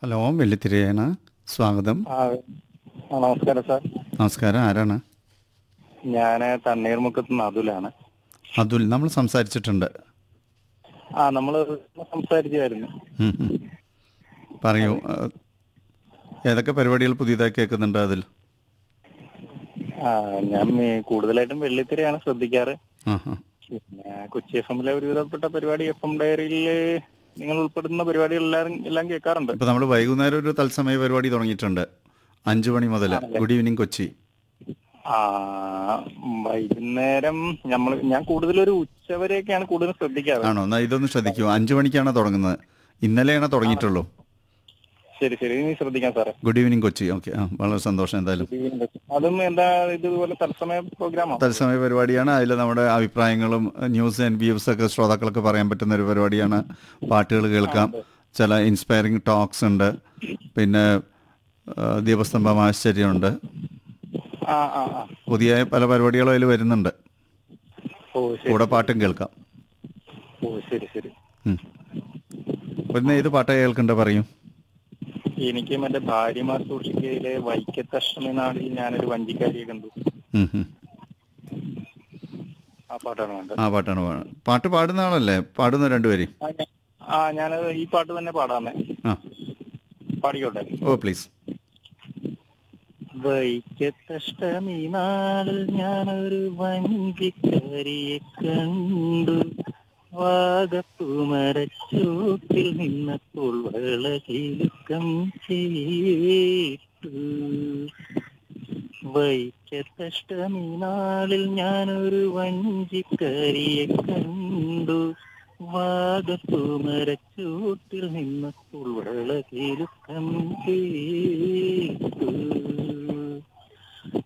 Hello വെള്ളിത്തിരയാണ് സ്വാഗതം ആ ആ, നമസ്കാരം സാർ നമസ്കാരം ആരാണ് ഞാൻ തണ്ണീർമുക്കത്ത് നിന്ന് അതുലാണ് അതുൽ നമ്മൾ സംസാരിച്ചിട്ടുണ്ട് ആ നമ്മൾ സംസാരിച്ചായിരുന്നു ഉം, ഉം. പറയൂ ആ, ഏതൊക്കെ പരിപാടികൾ പുതിയതായി കേൾക്കുന്നുണ്ട് അതിൽ ആ ഞാൻ മേ- കൂടുതലായിട്ടും വെള്ളിത്തിരയാണ് ശ്രദ്ധിക്കാറ് ആ ആ പിന്നെ കൊച്ചി എഫ് എമ്മിലെ ഒരുവിധപ്പെട്ട പരിപാടി എഫ് എം ഡയറിയിൽ നിങ്ങൾ ഉൾപ്പെടുന്ന പരിപാടികൾ എല്ലാം എല്ലാം കേൾക്കാറുണ്ട് ഇപ്പൊ നമ്മൾ വൈകുന്നേരം ഒരു തത്സമയ പരിപാടി തുടങ്ങിയിട്ടുണ്ട് അഞ്ചു മണി മുതൽ ഗുഡ് ഈവനിങ് കൊച്ചി ആ വൈകുന്നേരം നമ്മൾ ഞാൻ കൂടുതലൊരു ഉച്ചവരെയൊക്കെയാണ് കൂടുതൽ ശ്രദ്ധിക്കാറ് ആണോ എന്നാ ഇതൊന്ന് ശ്രദ്ധിക്കൂ അഞ്ചു മണിക്കാണ് തുടങ്ങുന്നത് ഇന്നലെയാണ് തുടങ്ങിയിട്ടുള്ളൂ ശരി ശരി ഇനി ശ്രദ്ധിക്കാം സാറേ ഗുഡ് ഈവനിങ് കൊച്ചി ഓക്കെ ആ വളരെ സന്തോഷം എന്തായാലും അതും എന്താ ഇതുപോലെ തത്സമയ പ്രോഗ്രാമോ തത്സമയ പരിപാടിയാണ് അതിൽ നമ്മുടെ അഭിപ്രായങ്ങളും ന്യൂസ് ആൻഡ് വ്യൂസ് ഒക്കെ ശ്രോതാക്കൾക്ക് പറയാൻ പറ്റുന്ന ഒരു പരിപാടിയാണ് പാട്ടുകൾ കേൾക്കാം ചില ഇൻസ്പയറിംഗ് ടോക്സ് ഉണ്ട് പിന്നെ ആ, ദീപസ്തംഭം ആശ്ചര്യമുണ്ട് ആ ആ ആ പുതിയ പല പരിപാടികളും അതിൽ വരുന്നുണ്ട് ഓ ശരി കൂടെ പാട്ടും കേൾക്കാം ഓ ശരി ശരി ഉം. പിന്നെ ഏത് പാട്ടാ കേൾക്കണ്ട പറയൂ എനിക്ക് മറ്റേ ഭാര്യമാർ സൂക്ഷിക്കയിലെ വൈക്കത്തഷ്ടമി നാളിൽ ഞാനൊരു വഞ്ചിക്കാരിയെ കണ്ടു ഉം, ഉം. ആ പാട്ടാണ് വേണ്ടത് ആ പാട്ടാണ് പാ- പാട്ട് പാടുന്ന ആളല്ലേ പാടുന്ന രണ്ടുപേരും ആ, ഞാൻ- ആ ഞാനത് ഈ പാട്ട് തന്നെ പാടാമേ ആ പാടിക്കോട്ടെ ഓ പ്ലീസ് വൈക്കത്തഷ്ടമി നാളിൽ ഞാനൊരു വഞ്ചിക്കാരിയെ കണ്ടു വാഗപ്പൂമരച്ചൂട്ടിൽ നിന്നപ്പോൾ വളകിലുക്കം ചെയ്തു വൈക്കത്തഷ്ടമി നാളിൽ ഞാനൊരു വഞ്ചിക്കാരിയെ കണ്ടു വാഗപ്പൂമരച്ചൂട്ടിൽ നിന്നപ്പോൾ വളകിലുക്കം ചെയ്തു